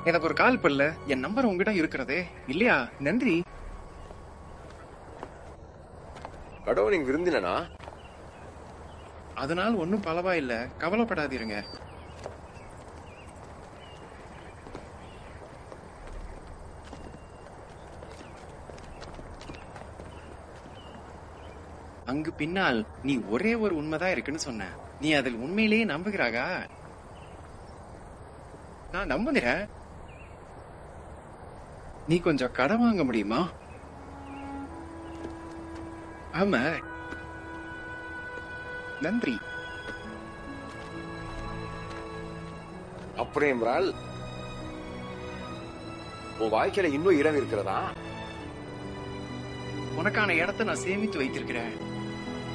எனக்கு ஒரு கால் பண்ணல என் நம்பர் உங்ககிட்ட இருக்கிறதே இல்லையா நன்றி கடவுள் நீங்க விருந்தினா அதனால ஒன்னும் பலவா இல்ல கவலைப்படாதீருங்க அங்கு பின்னால் நீ ஒரே ஒரு உண்மைதான் இருக்குன்னு சொன்ன நீ அதில் உண்மையிலேயே நம்புகிறாகா நான் நம்புகிறேன் நீ கொஞ்சம் கடன் வாங்க முடியுமா ஆமா நன்றி அப்புறம் என்றால் உன் வாழ்க்கையில இன்னும் இடம் இருக்கிறதா உனக்கான இடத்தை நான் சேமித்து வைத்திருக்கிறேன்